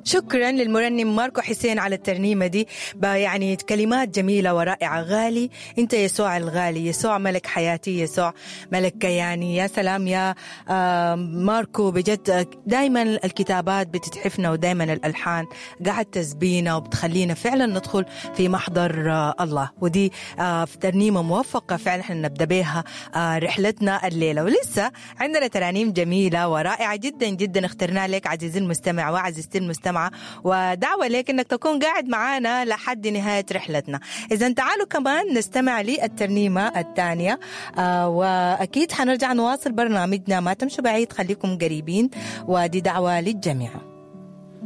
شكرا للمرنم ماركو حسين على الترنيمة دي يعني كلمات جميلة ورائعة غالي أنت يسوع الغالي يسوع ملك حياتي يسوع ملك كياني يا سلام يا ماركو بجد دايما الكتابات بتتحفنا ودايما الألحان قاعد تزبينا وبتخلينا فعلا ندخل في محضر الله ودي في ترنيمة موفقة فعلا احنا نبدأ بها رحلتنا الليلة ولسه عندنا ترانيم جميلة ورائعة جدا جدا اخترناها لك عزيزي المستمع وعزيزتي المستمع ودعوة لك انك تكون قاعد معانا لحد نهاية رحلتنا اذا تعالوا كمان نستمع للترنيمة الثانية آه واكيد حنرجع نواصل برنامجنا ما تمشوا بعيد خليكم قريبين ودي دعوة للجميع